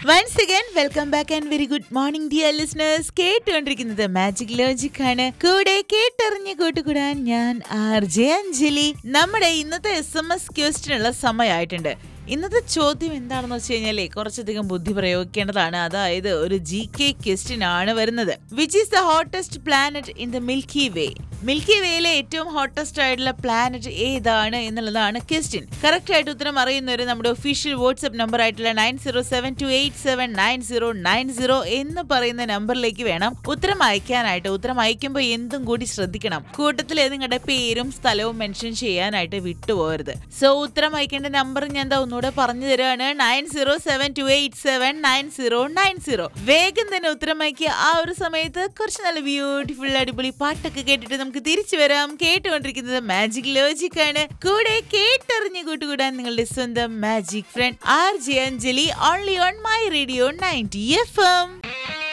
once again welcome back and very good morning dear listeners കേട്ടുകൊണ്ടിരിക്കുന്നത് magic logic ആണ് കൂടെ കേട്ടറിഞ്ഞ് കൂട്ടുകൂടാൻ ഞാൻ ആർ ജെ അഞ്ജലി നമ്മുടെ ഇന്നത്തെ എസ് എം എസ് ക്വസ്റ്റിനുള്ള സമയമായിട്ടുണ്ട് ഇന്നത്തെ ചോദ്യം എന്താണെന്ന് വെച്ച് കഴിഞ്ഞാലേ കുറച്ചധികം ബുദ്ധി പ്രയോഗിക്കേണ്ടതാണ് അതായത് ഒരു ജി കെ ക്വസ്റ്റ്യൻ ആണ് വരുന്നത് which is the hottest planet in the milky way milky വേയിലെ ഏറ്റവും ഹോട്ടസ്റ്റ് ആയിട്ടുള്ള പ്ലാനറ്റ് ഏതാണ് എന്നുള്ളതാണ് ക്വസ്റ്റ്യൻ കറക്റ്റ് ആയിട്ട് ഉത്തരം അറിയുന്നവർ നമ്മുടെ ഒഫീഷ്യൽ വാട്സ്ആപ്പ് നമ്പർ ആയിട്ടുള്ള nine zero seven two eight seven nine zero nine zero എന്ന് പറയുന്ന നമ്പറിലേക്ക് വേണം ഉത്തരം അയക്കാനായിട്ട് ഉത്തരം അയക്കുമ്പോൾ എന്തും കൂടി ശ്രദ്ധിക്കണം കൂട്ടത്തിൽ നിങ്ങളുടെ പേരും സ്ഥലവും മെൻഷൻ ചെയ്യാനായിട്ട് വിട്ടുപോകരുത് സോ ഉത്തരം അയക്കേണ്ട നമ്പർ ഞാൻ എന്താ ഒന്നുകൂടെ പറഞ്ഞു തരാണ് nine zero seven two eight seven nine zero nine zero വേഗം തന്നെ ഉത്തരം അയക്കുക ആ ഒരു സമയത്ത് കുറച്ച് നല്ല ബ്യൂട്ടിഫുൾ അടിപൊളി പാട്ടൊക്കെ കേട്ടിട്ട് നമുക്ക് തിരിച്ചു വരാം കേട്ടുകൊണ്ടിരിക്കുന്നത് മാജിക് ലോജിക് ആണ് കൂടെ കേട്ടറിഞ്ഞ് കൂട്ടുകൂടാൻ നിങ്ങളുടെ സ്വന്തം magic friend R J Anjali only on my radio ninety F M